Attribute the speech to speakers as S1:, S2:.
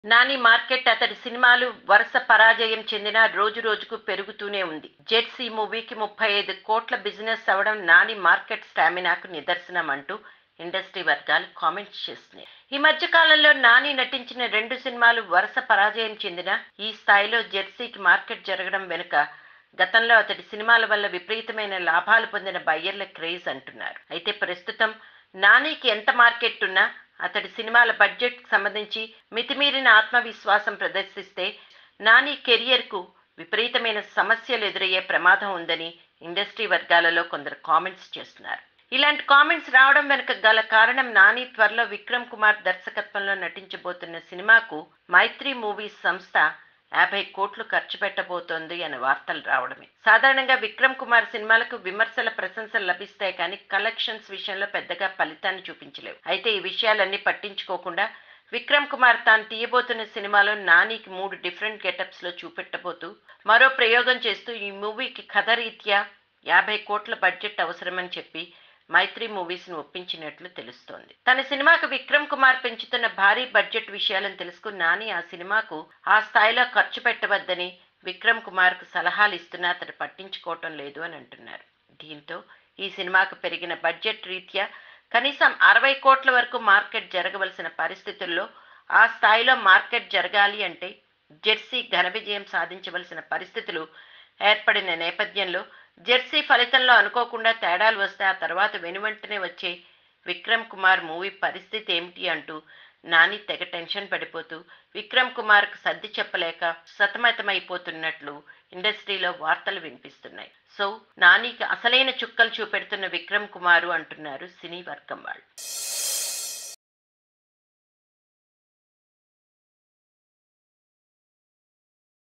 S1: Nani market అతడి సినిమాలు వరుస పరాజయం చెందిన రోజు రోజుకు పెరుగుతూనే ఉంది జెర్సీ మూవీకి ముప్పై ఐదు కోట్ల బిజినెస్ అవడం నాని మార్కెట్ స్టామినాకు నిదర్శనం అంటూ ఇండస్ట్రీ వర్గాలు కామెంట్స్ చేస్తున్నాయి ఈ మధ్య కాలంలో నాని నటించిన రెండు సినిమాలు వరుస పరాజయం చెందిన ఈ స్థాయిలో జెర్సీకి మార్కెట్ జరగడం వెనుక గతంలో అతడి సినిమాల వల్ల విపరీతమైన లాభాలు పొందిన బయ్యర్ల క్రేజ్ అంటున్నారు అయితే ప్రస్తుతం నానికి ఎంత మార్కెట్ ఉన్నా అతడి సినిమాల బడ్జెట్ సంబంధించి మితిమీరిన ఆత్మవిశ్వాసం ప్రదర్శిస్తే నాని కెరియర్కు విపరీతమైన సమస్యలు ఎదురయ్యే ప్రమాదం ఉందని ఇండస్ట్రీ వర్గాలలో కొందరు కామెంట్స్ చేస్తున్నారు ఇలాంటి కామెంట్స్ రావడం వెనుక గల కారణం నాని త్వరలో విక్రమ్ కుమార్ దర్శకత్వంలో నటించబోతున్న సినిమాకు మైత్రి మూవీస్ సంస్థ యాభై కోట్లు ఖర్చు పెట్టబోతోంది అనే వార్తలు రావడమే సాధారణంగా విక్రమ్ కుమార్ సినిమాలకు విమర్శల ప్రశంసలు లభిస్తాయి కానీ కలెక్షన్స్ విషయంలో పెద్దగా ఫలితాన్ని చూపించలేవు అయితే ఈ విషయాలన్నీ పట్టించుకోకుండా విక్రమ్ కుమార్ తాను తీయబోతున్న సినిమాలో నానికి మూడు డిఫరెంట్ గెటప్స్ లో చూపెట్టబోతూ మరో ప్రయోగం చేస్తూ ఈ మూవీకి కథ రీత్యా యాభై కోట్ల బడ్జెట్ అవసరమని చెప్పి మైత్రి మూవీస్ ను ఒప్పించినట్లు తెలుస్తోంది తన సినిమాకు విక్రమ్ కుమార్ పెంచుతున్న భారీ బడ్జెట్ విషయాలను తెలుసుకున్న నాని ఆ సినిమాకు ఆ స్థాయిలో ఖర్చు పెట్టవద్దని విక్రమ్ కుమార్ కు సలహాలు ఇస్తున్నా అతడు పట్టించుకోవటం లేదు అని అంటున్నారు దీంతో ఈ సినిమాకు పెరిగిన బడ్జెట్ రీత్యా కనీసం అరవై కోట్ల వరకు మార్కెట్ జరగవలసిన పరిస్థితుల్లో ఆ స్థాయిలో మార్కెట్ జరగాలి అంటే జెర్సీ ఘన విజయం సాధించవలసిన పరిస్థితులు ఏర్పడిన నేపథ్యంలో జెర్సీ ఫలితంలో అనుకోకుండా తేడాలు వస్తే ఆ తర్వాత వెనువెంటనే వచ్చే విక్రమ్ కుమార్ మూవీ పరిస్థితి ఏమిటి అంటూ నాని తెగ టెన్షన్ పడిపోతూ విక్రమ్ కుమార్కు సర్ది చెప్పలేక సతమతమైపోతున్నట్లు ఇండస్ట్రీలో వార్తలు వినిపిస్తున్నాయి సో నానికి అసలైన చుక్కలు చూపెడుతున్న విక్రమ్ కుమారు అంటున్నారు సినీ వర్గం వాళ్ళు